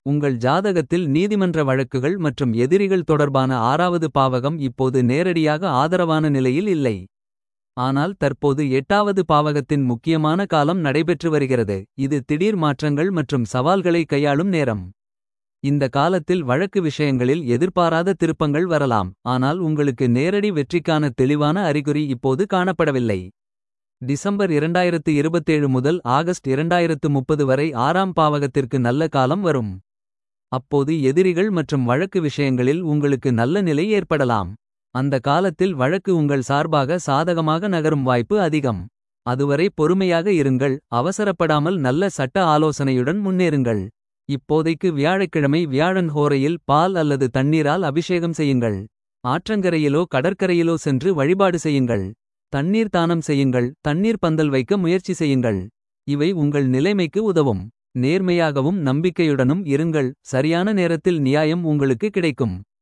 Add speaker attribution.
Speaker 1: உங்கள் ஜாதகத்தில் நீதிமன்ற வழக்குகள் மற்றும் எதிரிகள் தொடர்பான ஆறாவது பாவகம் இப்போது நேரடியாக ஆதரவான நிலையில் இல்லை. ஆனால் தற்போது எட்டாவது பாவகத்தின் முக்கியமான காலம் நடைபெற்று வருகிறது. இது திடீர் மாற்றங்கள் மற்றும் சவால்களை கையாளும் நேரம். இந்த காலத்தில் வழக்கு விஷயங்களில் எதிர்பாராத திருப்பங்கள் வரலாம். ஆனால் உங்களுக்கு நேரடி வெற்றிக்கான தெளிவான அறிகுறி இப்போது காணப்படவில்லை. டிசம்பர் 2027 முதல் ஆகஸ்ட் 2030 வரை ஆறாம் பாவகத்திற்கு நல்ல காலம் வரும். அப்போது எதிரிகள் மற்றும் வழக்கு விஷயங்களில் உங்களுக்கு நல்ல நிலை ஏற்படலாம். அந்த காலத்தில் வழக்கு உங்கள் சார்பாக சாதகமாக நகரும் வாய்ப்பு அதிகம். அதுவரை பொறுமையாக இருங்கள் அவசரப்படாமல் நல்ல சட்ட ஆலோசனையுடன் முன்னேறுங்கள். இப்போதைக்கு வியாழக்கிழமை வியாழன் ஹோரையில் பால் அல்லது தண்ணீரால் அபிஷேகம் செய்யுங்கள். ஆற்றங்கரையிலோ கடற்கரையிலோ சென்று வழிபாடு செய்யுங்கள். தண்ணீர் தானம் செய்யுங்கள் தண்ணீர் பந்தல் வைக்க முயற்சி செய்யுங்கள். இவை உங்கள் நிலைமைக்கு உதவும். நேர்மையாகவும் நம்பிக்கையுடனும் இருங்கள் சரியான நேரத்தில் நியாயம் உங்களுக்கு கிடைக்கும்.